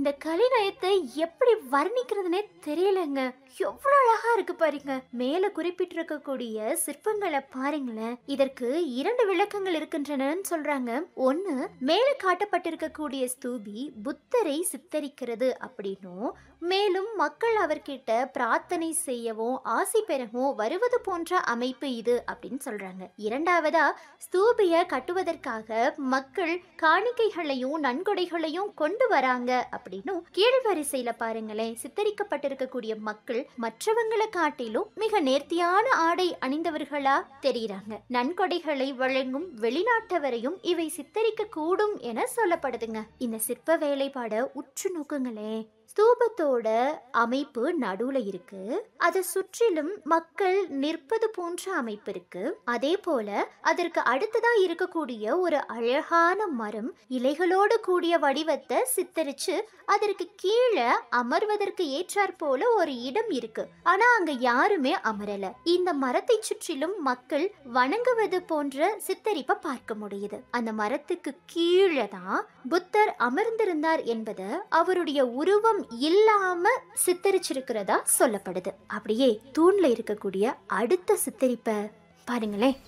இந்த கலைநயத்தை எப்படி வர்ணிக்கிறதுனே தெரியலங்க எவ்வளவு அழகா இருக்கு பாருங்க மேல குறிப்பிட்டிருக்கக்கூடிய சிற்பங்களை பாருங்களேன் இதற்கு இரண்டு விளக்கங்கள் இருக்கின்றனன்னு சொல்றாங்க ஒண்ணு மேல காட்டப்பட்டிருக்கக்கூடிய ஸ்தூபி புத்தரை சித்தரிக்கிறது அப்படின்னும் மேலும் மக்கள் அவர்கிட்ட பிரார்த்தனை செய்யவும் ஆசி பெறவும் வருவது போன்ற அமைப்பு இது அப்படின்னு சொல்றாங்க இரண்டாவதா ஸ்தூபிய கட்டுவதற்காக மக்கள் காணிக்கைகளையும் நன்கொடைகளையும் கொண்டு வராங்க அப்படின்னும் கீழ் வரிசையில பாருங்களேன் சித்தரிக்கப்பட்டிருக்கக்கூடிய மக்கள் மற்றவங்களை காட்டிலும் மிக நேர்த்தியான ஆடை அணிந்தவர்களா தெரியுறாங்க நன்கொடைகளை வழங்கும் வெளிநாட்டவரையும் இவை சித்தரிக்க கூடும் என சொல்லப்படுதுங்க இந்த சிற்ப வேலைப்பாட உற்று நோக்குங்களேன் ஸ்தூபத்தோட அமைப்பு நடுவுல இருக்கு அதை சுற்றிலும் மக்கள் நிற்பது போன்ற அமைப்பு இருக்கு அதே போல அதற்கு அடுத்ததா இருக்கக்கூடிய ஒரு அழகான மரம் இலைகளோடு கூடிய வடிவத்தை சித்தரிச்சு அதற்கு கீழே அமர்வதற்கு ஏற்றாற் போல ஒரு இடம் இருக்கு ஆனா அங்க யாருமே அமரல இந்த மரத்தை சுற்றிலும் மக்கள் வணங்குவது போன்ற சித்தரிப்பை பார்க்க முடியுது அந்த மரத்துக்கு கீழே தான் புத்தர் அமர்ந்திருந்தார் என்பதை அவருடைய உருவம் இல்லாம சித்தரிச்சிருக்கிறதா சொல்லப்படுது அப்படியே தூண்ல இருக்கக்கூடிய அடுத்த சித்தரிப்பை பாருங்களேன்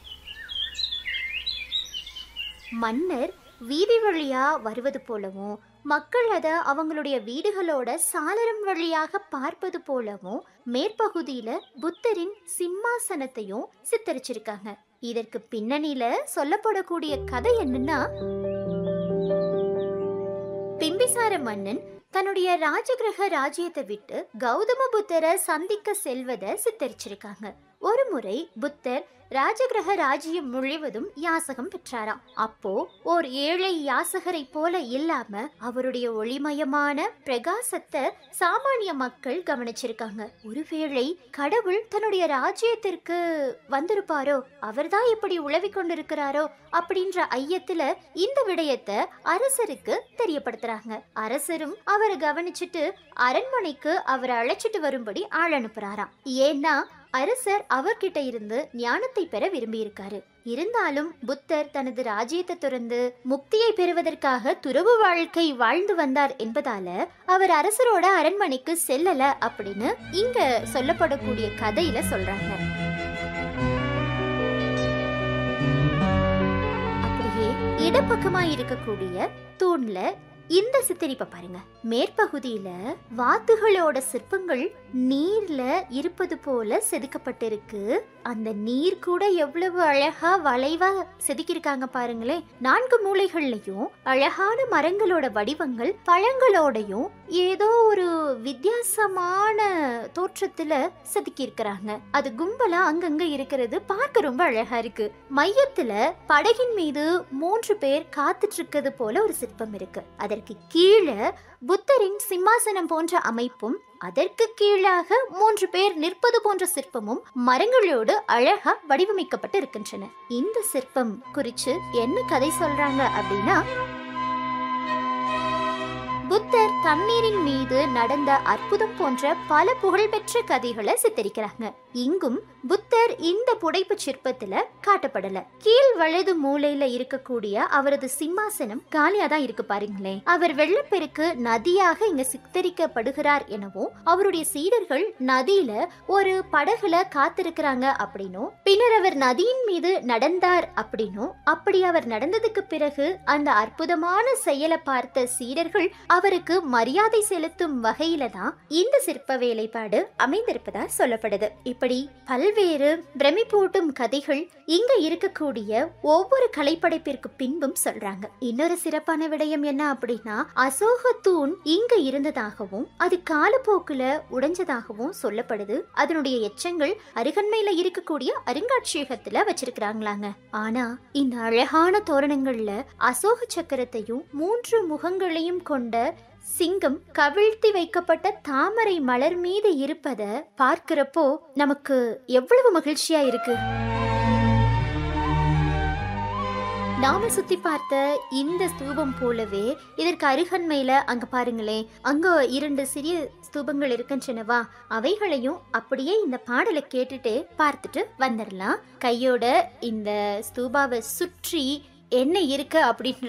மன்னர் வீதி வழியா வருவது போலவும் மக்கள் அதை அவங்களுடைய வீடுகளோட சாளரம் வழியாக பார்ப்பது போலவும் மேற்பகுதியில புத்தரின் சிம்மாசனத்தையும் சித்தரிச்சிருக்காங்க இதற்கு பின்னணியில சொல்லப்படக்கூடிய கதை என்னன்னா பிம்பிசார மன்னன் தன்னுடைய ராஜகிரக ராஜ்யத்தை விட்டு கௌதம புத்தரை சந்திக்க செல்வதை சித்தரிச்சிருக்காங்க ஒரு முறை புத்தர் ராஜகிரக ராஜ்யம் முழுவதும் யாசகம் பெற்றாராம் அப்போ ஓர் ஏழை யாசகரை போல இல்லாம அவருடைய ஒளிமயமான பிரகாசத்தை சாமானிய மக்கள் கவனிச்சிருக்காங்க ஒருவேளை கடவுள் தன்னுடைய ராஜ்யத்திற்கு வந்திருப்பாரோ அவர்தான் இப்படி உழவி கொண்டிருக்கிறாரோ அப்படின்ற ஐயத்துல இந்த விடயத்தை அரசருக்கு தெரியப்படுத்துறாங்க அரசரும் அவரை கவனிச்சுட்டு அரண்மனைக்கு அவரை அழைச்சிட்டு வரும்படி ஆள் அனுப்புறாராம் ஏன்னா அரசர் அவர்கிட்ட இருந்து ஞானத்தை பெற விரும்பியிருக்காரு இருந்தாலும் புத்தர் தனது ராஜ்யத்தை துறந்து முக்தியை பெறுவதற்காக துறவு வாழ்க்கை வாழ்ந்து வந்தார் என்பதால அவர் அரசரோட அரண்மனைக்கு செல்லல அப்படின்னு இங்க சொல்லப்படக்கூடிய கதையில சொல்றாங்க அப்படியே இடப்பக்கமா இருக்கக்கூடிய தூண்ல இந்த சித்தரிப்பை பாருங்க மேற்பகுதியில வாத்துகளோட சிற்பங்கள் நீர்ல இருப்பது போல செதுக்கப்பட்டிருக்கு அந்த நீர் கூட எவ்வளவு அழகா வளைவா செதுக்கியிருக்காங்க பாருங்களேன் நான்கு மூலைகள்லயும் அழகான மரங்களோட வடிவங்கள் பழங்களோடையும் ஏதோ ஒரு வித்தியாசமான தோற்றத்துல செதுக்கி இருக்கிறாங்க அது கும்பலா அங்கங்க இருக்கிறது பார்க்க ரொம்ப அழகா இருக்கு மையத்துல படகின் மீது மூன்று பேர் காத்துட்டு இருக்கிறது போல ஒரு சிற்பம் இருக்கு அதற்கு கீழே புத்தரின் சிம்மாசனம் போன்ற அமைப்பும் அதற்கு கீழாக மூன்று பேர் நிற்பது போன்ற சிற்பமும் மரங்களோடு அழகா வடிவமைக்கப்பட்டு இருக்கின்றன இந்த சிற்பம் குறிச்சு என்ன கதை சொல்றாங்க அப்படின்னா புத்தர் தண்ணீரின் மீது நடந்த அற்புதம் போன்ற பல புகழ்பெற்ற கதைகளை சித்தரிக்கிறாங்க இங்கும் புத்தர் இந்த புடைப்பு சிற்பத்துல காட்டப்படல கீழ் வலது மூலையில இருக்கக்கூடிய அவரது சிம்மாசனம் காலியா தான் இருக்கு பாருங்களேன் அவர் வெள்ளப்பெருக்கு நதியாக இங்க சித்தரிக்கப்படுகிறார் எனவும் அவருடைய சீடர்கள் நதியில ஒரு படகுல காத்திருக்கிறாங்க அப்படின்னும் பின்னர் அவர் நதியின் மீது நடந்தார் அப்படின்னும் அப்படி அவர் நடந்ததுக்கு பிறகு அந்த அற்புதமான செயலை பார்த்த சீடர்கள் அவருக்கு மரியாதை செலுத்தும் வகையில தான் இந்த சிற்ப வேலைப்பாடு அமைந்திருப்பதா சொல்லப்படுது இப்படி பல்வேறு பிரமிப்பூட்டும் கதைகள் இங்க இருக்கக்கூடிய ஒவ்வொரு கலைப்படைப்பிற்கு பின்பும் சொல்றாங்க இன்னொரு சிறப்பான விடயம் என்ன அப்படின்னா அசோக தூண் இங்க இருந்ததாகவும் அது காலப்போக்குல உடைஞ்சதாகவும் சொல்லப்படுது அதனுடைய எச்சங்கள் அருகன்மையில இருக்கக்கூடிய அருங்காட்சியகத்துல வச்சிருக்கிறாங்களாங்க ஆனா இந்த அழகான தோரணங்கள்ல அசோக சக்கரத்தையும் மூன்று முகங்களையும் கொண்ட சிங்கம் கவிழ்த்தி வைக்கப்பட்ட தாமரை மலர் மீது இருப்பத பார்க்கிறப்போ நமக்கு எவ்வளவு மகிழ்ச்சியா இருக்கு நாம சுத்தி பார்த்த இந்த ஸ்தூபம் போலவே இதற்கு அருகன்மையில அங்க பாருங்களேன் அங்க இரண்டு சிறிய ஸ்தூபங்கள் இருக்கின்றனவா அவைகளையும் அப்படியே இந்த பாடலை கேட்டுட்டு பார்த்துட்டு வந்துடலாம் கையோட இந்த ஸ்தூபாவை சுற்றி என்ன இருக்கு அப்படின்ற